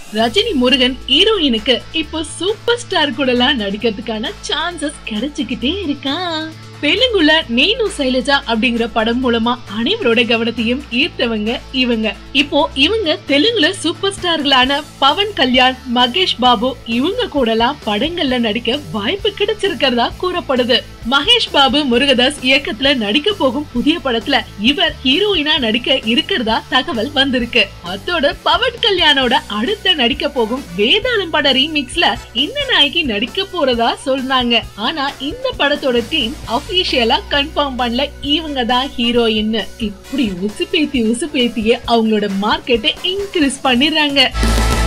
ரஜினி முருகன் ஹீரோயினுக்கு இப்போ super star கூடலாம் நடிக்கிறதுக்கான சான்சஸ் கிடைச்சுக்கிட்டே இருக்கான் தெலுங்குல நேனு சைலஜா அப்படிங்கிற படம் மூலமா அனைவரோட கவனத்தையும் ஈர்த்தவங்க இவங்க இப்போ இவங்க தெலுங்குல சூப்பர் ஸ்டார்களான பவன் கல்யாண் மகேஷ் பாபு இவங்க கூடலாம் படங்கள்ல நடிக்க வாய்ப்பு கிடைச்சிருக்கிறதா கூறப்படுது மகேஷ் பாபு முருகதாஸ் இயக்கத்துல நடிக்க போகும் புதிய படத்துல இவர் ஹீரோயினா நடிக்க இருக்கிறதா தகவல் வந்திருக்கு அத்தோட பவன் கல்யாணோட அடுத்த நடிக்க போகும் வேதாளம் பட ரீமிக்ஸ்ல இந்த நாய்க்கு நடிக்க போறதா சொன்னாங்க ஆனா இந்த படத்தோட டீம் அபிஷியலா கன்ஃபார்ம் பண்ணல இவங்க தான் ஹீரோயின்னு இப்படி உசு பேத்தி உசு பேத்தியே அவங்களோட மார்க்கெட்டை இன்க்ரீஸ் பண்ணிடுறாங்க